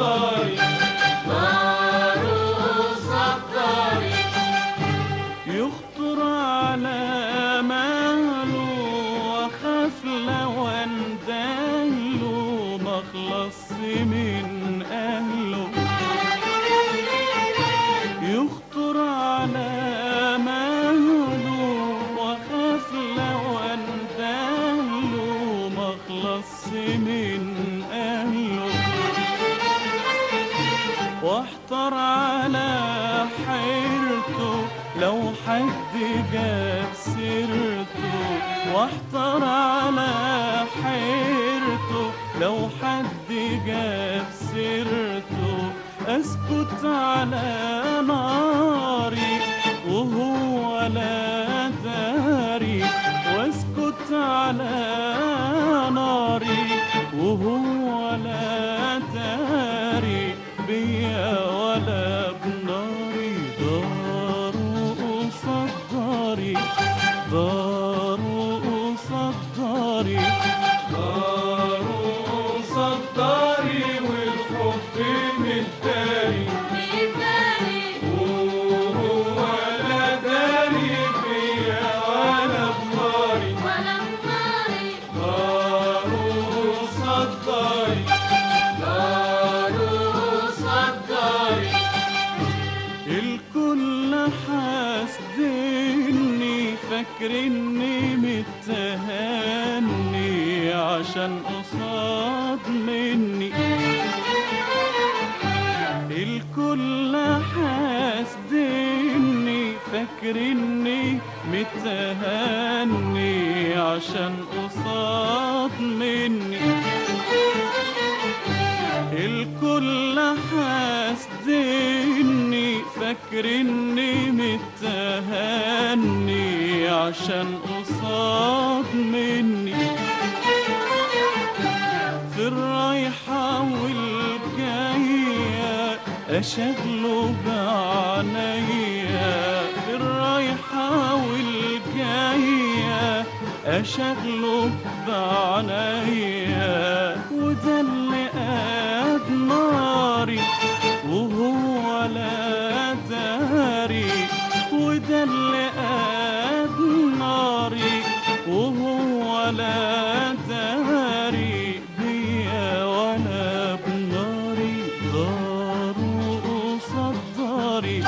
صداري داره صداري يخطر على ماله واخاف لو اندهله مخلص من اهله يخطر على ماله واخاف لو اندهله مخلص من اهله واحتر على حيرته لو حد جاب سيرته واحتر على حيرته لو حد جاب سيرته اسكت على ناري وهو لا داري واسكت على ناري وهو لا داري بيا ولا بناري داره قصاد داري داره قصاد داري داره قصاد داري والحب متداري مداري وهو لا داري بيا ولا بناري ولا بناري داره قصاد داري داره صداري الكل حاسدني فاكرني متهني عشان قصاد مني الكل حاسدني فاكرني متهني عشان قصاد مني الكل حاسدني فاكرني متهني عشان قصاد مني في الرايحة والجاية أشغله بعناية في الرايحة والجاية أشغله بعناية وده اللي قاد ناري وهو لا داري وده اللي قاد ناري وهو لا داري بيا ولا بناري داره قصاد داري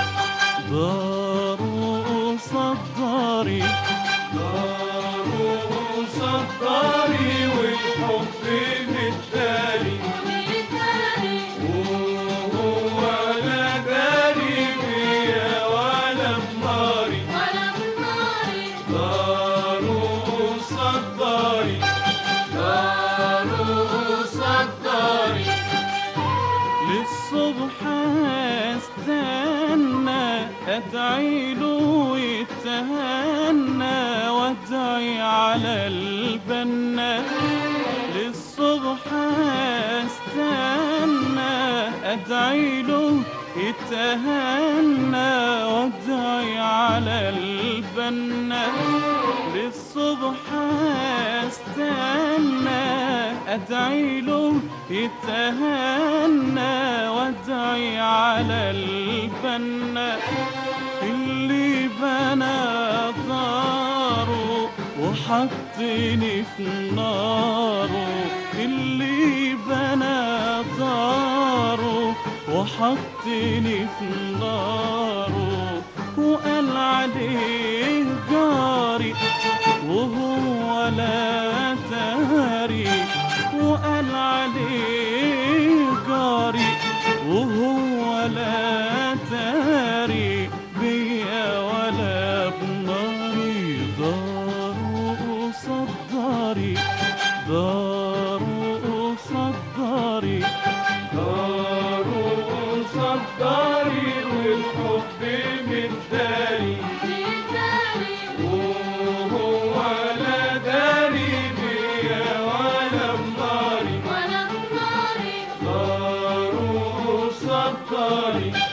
داره قصاد داري داره قصاد داري والحب متداري مداري وهو لا داري بيا ولا بناري ولا بناري داره قصاد داري داره صداري للصبح استنى ادعي له يتهنى وادعي على البنا للصبح استنى ادعي له يتهنى وادعي على البنا للصبح استنى ادعي له يتهنى وادعي على البنا اللي بنى داره وحطني في ناره اللي بنى داره وحطني في ناره وقال عليه جاري وهو لا تهري وقال عليه جاري وهو لا تهري بيا ولا بناري داره قصاد داري داره قصاد داري داره قصاد داري والحب متداري مداري وهو لا داري بيا ولا بناري ولا بناري داره قصاد داري